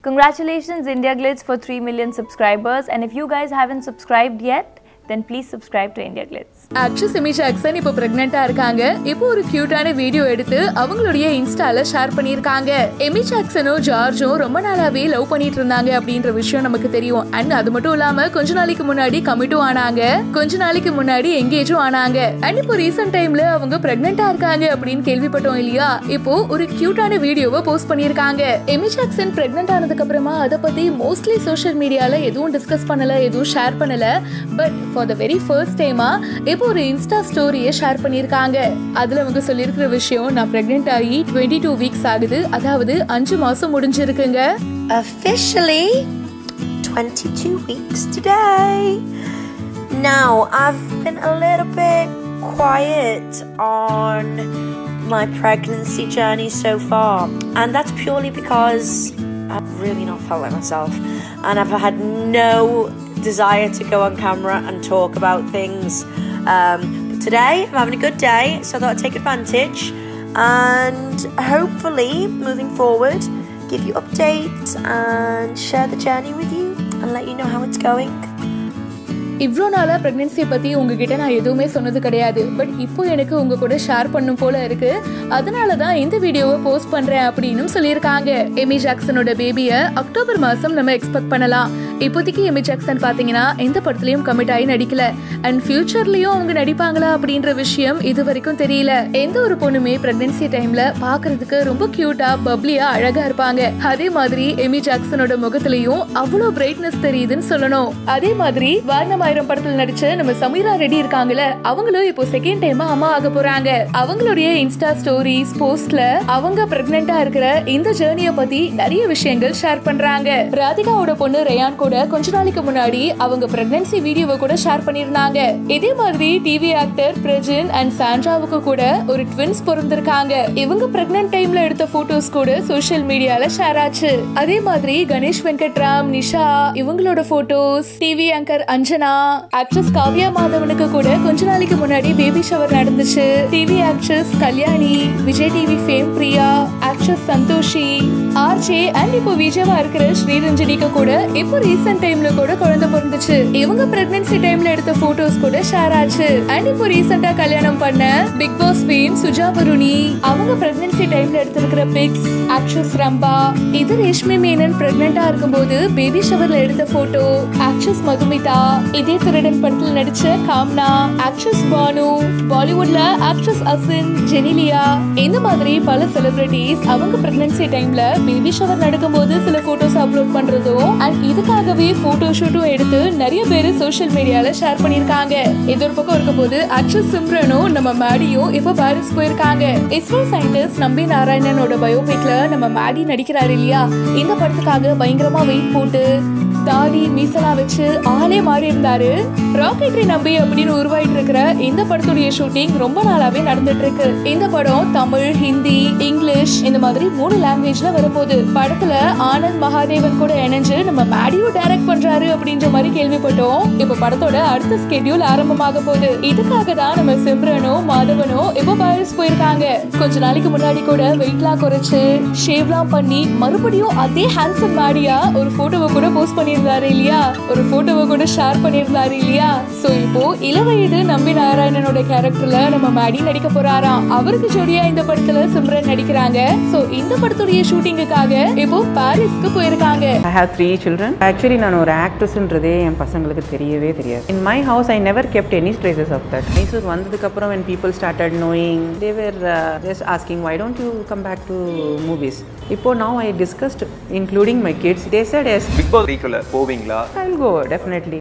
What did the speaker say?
Congratulations, India Glitz, for 3 million subscribers. And if you guys haven't subscribed yet, then please subscribe to India Glitz. Actress Amy Jackson இப்போ பிரெக்னெண்டா இருக்காங்க இப்போ ஒரு கியூட்டான video எடுத்து அவங்களுடைய இன்ஸ்டால ஷேர் பண்ணியிருக்காங்க எமி ஜாக்சனும் ஜார்ஜும் ரொம்ப நாளாவே லவ் பண்ணிட்டு இருந்தாங்க அப்படின்ற விஷயம் நமக்கு தெரியும் அண்ட் அது மட்டும் இல்லாம கொஞ்ச நாளைக்கு முன்னாடி கமிட்டும் ஆனாங்க கொஞ்ச நாளைக்கு முன்னாடி எங்கேஜும் ஆனாங்க அண்ட் இப்போ ரீசெண்ட் டைம்ல அவங்க பிரெக்னெண்டா இருக்காங்க அப்படின்னு கேள்விப்பட்டோம் இல்லையா இப்போ ஒரு கியூட்டான வீடியோவை போஸ்ட் பண்ணியிருக்காங்க எமி ஜாக்சன் பிரெக்னென்ட் ஆனதுக்கு அப்புறமா அதை பத்தி மோஸ்ட்லி சோஷியல் மீடியால எதுவும் டிஸ்கஸ் பண்ணல எதுவும் ஷேர் பண்ணல but for the very first டைமா இப்போ ஒரு இன்ஸ்டா ஸ்டோரியை ஷேர் பண்ணியிருக்காங்க அதுல அவங்க சொல்லியிருக்கிற விஷயம் நான் பிரெக்னென்ட் ஆகி டுவெண்ட்டி டூ வீக்ஸ் ஆகுது அதாவது அஞ்சு மாசம் முடிஞ்சிருக்குங்க officially 22 weeks today. Now, I've been a little bit quiet on my pregnancy journey so far, and that's purely because I've really not felt like myself, and I've had no desire to go on camera and talk about things. Um, but today, I'm having a good day, so I thought I'd take advantage and hopefully, moving forward, give you updates and share the journey with you and let you know how it's going. இவ்வளோ நாளாக ப்ரெக்னென்சியை பற்றி உங்ககிட்ட நான் எதுவுமே சொன்னது கிடையாது but இப்போ எனக்கு உங்க கூட ஷேர் பண்ணும் போல இருக்கு அதனால தான் இந்த வீடியோவை போஸ்ட் பண்ணுறேன் அப்படின்னு சொல்லியிருக்காங்க எமி ஜாக்சனோட பேபியை அக்டோபர் மாதம் நம்ம எக்ஸ்பெக்ட் பண்ணலாம் இப்போதைக்கு எமி ஜாக்சன் பார்த்தீங்கன்னா எந்த படத்துலையும் கமிட் ஆகி நடிக்கல அண்ட் ஃபியூச்சர்லேயும் அவங்க நடிப்பாங்களா அப்படின்ற விஷயம் இது வரைக்கும் தெரியல எந்த ஒரு பொண்ணுமே ப்ரெக்னென்சி டைமில் பார்க்கறதுக்கு ரொம்ப க்யூட்டாக பப்ளியாக அழகாக இருப்பாங்க அதே மாதிரி எமி ஜாக்சனோட முகத்திலையும் அவ்வளோ பிரைட்னஸ் தெரியுதுன்னு சொல்லணும் அதே மாதிரி வாரணமாயிரம் படத்துல நடிச்ச நம்ம சமீரா ரெடி இருக்காங்கல்ல அவங்களும் இப்போ செகண்ட் டைமா அம்மா ஆக போறாங்க அவங்களுடைய இன்ஸ்டா ஸ்டோரிஸ் போஸ்ட்ல அவங்க பிரெக்னெண்டா இருக்கிற இந்த ஜேர்னிய பத்தி நிறைய விஷயங்கள் ஷேர் பண்றாங்க ராதிகாவோட பொண்ணு ரயான் கூட கொஞ்ச நாளைக்கு முன்னாடி அவங்க பிரெக்னன்சி வீடியோவை கூட ஷேர் பண்ணிருந்தாங்க இதே மாதிரி டிவி ஆக்டர் பிரஜின் அண்ட் சாண்ட்ராவுக்கு கூட ஒரு ட்வின்ஸ் பிறந்திருக்காங்க இவங்க பிரெக்னன்ட் டைம்ல எடுத்த போட்டோஸ் கூட சோஷியல் மீடியால ஷேர் ஆச்சு அதே மாதிரி கணேஷ் வெங்கட்ராம் நிஷா இவங்களோட photos TV anchor Anjana actress Kavya மாதவனுக்கு கூட கொஞ்ச நாளைக்கு முன்னாடி பேபி ஷவர் நடந்துச்சு TV actress Kalyani Vijay TV fame Priya actress Santhoshi RJ and இப்போ விஜயவா இருக்கிற ஸ்ரீரஞ்சனிக்கு கூட இப்போ ரீசெண்ட் டைம்ல கூட குழந்தை பிறந்துச்சு இவங்க பிரெக்னன்சி டைம்ல எடுத்த போட்டோஸ் கூட ஷேர் ஆச்சு அண்ட் இப்போ ரீசெண்டா கல்யாணம் பண்ண Bigg Boss fame Suja Varuni அவங்க பிரெக்னன்சி டைம்ல எடுத்திருக்கிற பிக்ஸ் ஆக்ட்ரஸ் ரம்பா இது ரேஷ்மி மேனன் பிரெக்னெண்டா இருக்கும்போது பேபி ஷவர்ல எடுத்த போட்டோ ஆக்ட்ரஸ் மதுமிதா இதே திருடன் படத்துல நடிச்ச காம்னா ஆக்ட்ரஸ் பானு பாலிவுட்ல ஆக்ட்ரஸ் அசின் ஜெனிலியா இந்த மாதிரி பல செலிபிரிட்டிஸ் அவங்க பிரெக்னன்சி டைம்ல பேபி ஷவர் நடக்கும்போது சில போட்டோஸ் அப்லோட் பண்றதும் அண்ட் இதுக்காகவே போட்டோ ஷூட்டும் எடுத்து நிறைய பேர் சோஷியல் மீடியால ஷேர் பண்ணிருக்காங்க இது ஒரு பக்கம் இருக்கும்போது ஆக்ட்ரஸ் சிம்ரனும் நம்ம மேடியும் இப்போ பாரிஸ் போயிருக்காங்க இஸ்ரோ சயின்டிஸ்ட் நம்பி நாராயணனோட பயோபிக்ல நம்ம மேடி நடிக்கிறாரு இல்லையா இந்த படத்துக்காக பயங்கரமா வெயிட் போட்டு தாடி மீசலாம் வச்சு ஆளே மாறி இருந்தாரு ராக்கெட்ரி நம்பி அப்படின்னு உருவாயிட்டு இருக்கிற இந்த படத்துடைய ஷூட்டிங் ரொம்ப நாளாவே நடந்துட்டு இருக்கு இந்த படம் தமிழ் ஹிந்தி இங்கிலீஷ் இந்த மாதிரி மூணு லாங்குவேஜ்ல வரப்போகுது படத்துல ஆனந்த் மகாதேவன் கூட இணைஞ்சு நம்ம மேடியும் டைரக்ட் பண்றாரு அப்படின்ற மாதிரி கேள்விப்பட்டோம் இப்ப படத்தோட அடுத்த ஸ்கெடியூல் ஆரம்பமாக போகுது இதுக்காக தான் நம்ம சிம்ரனும் மாதவனும் இப்போ பாரிஸ் போயிருக்காங்க கொஞ்ச நாளைக்கு முன்னாடி கூட வெயிட்லாம் குறைச்சு ஷேவ்லாம் பண்ணி மறுபடியும் அதே ஹேண்ட்ஸம் மேடியா ஒரு போட்டோவை கூட போஸ்ட் பண்ணியிருந்தாரு இல்லையா ஒரு போட்டோவை கூட ஷேர் பண்ணியிருந்தாரு இல்லையா சோ இப்போ இளவயது நம்பி நாராயணனோட கேரக்டர்ல நம்ம மேடி நடிக்க போறாராம் அவருக்கு ஜோடியா இந்த படத்துல சிம்ரன் நடிக்கிறாங்க சோ இந்த படத்துடைய ஷூட்டிங்குக்காக இப்போ பாரிஸ்க்கு போயிருக்காங்க I have three children actually நான் ஒரு ஆக்ட்ரஸ்ன்றதே என் பசங்களுக்கு தெரியவே தெரியாது in my house I never kept any traces of that Mysore வந்ததுக்கப்புறம் when people started knowing they were uh, just asking why don't you come back to movies இப்போ now I discussed including my kids they said yes Bigg Boss வீக்கில் போவீங்களா I'll go definitely